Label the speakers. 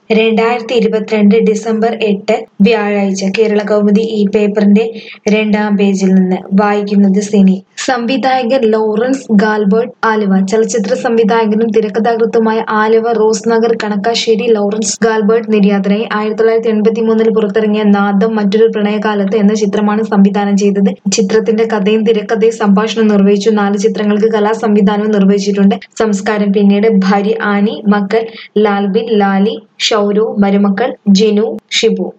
Speaker 1: രണ്ടായിരത്തി ഇരുപത്തിരണ്ട് ഡിസംബർ എട്ട് വ്യാഴാഴ്ച കേരള കൗമുദി ഈ പേപ്പറിന്റെ രണ്ടാം പേജിൽ നിന്ന് വായിക്കുന്നത് സിനി സംവിധായകൻ ലോറൻസ് ഗാൽബർട്ട് ആലുവ ചലച്ചിത്ര സംവിധായകനും തിരക്കഥാകൃത്തുമായ Aluva Rose Nagar Kanakkassery Lawrence Galbert നിര്യാതനായി ആയിരത്തി തൊള്ളായിരത്തി എൺപത്തി മൂന്നിൽ പുറത്തിറങ്ങിയ നാദം മറ്റൊരു പ്രണയകാലത്ത് എന്ന ചിത്രമാണ് സംവിധാനം ചെയ്തത് ചിത്രത്തിന്റെ കഥയും തിരക്കഥയും സംഭാഷണം നിർവഹിച്ചു നാല് ചിത്രങ്ങൾക്ക് കലാ സംവിധാനവും നിർവഹിച്ചിട്ടുണ്ട് സംസ്കാരം പിന്നീട് ഭാര്യ ആനി മക്കൾ ലാൽബിൻ ലാലി ഷൗരു മരുമക്കൾ ജിനു ഷിബു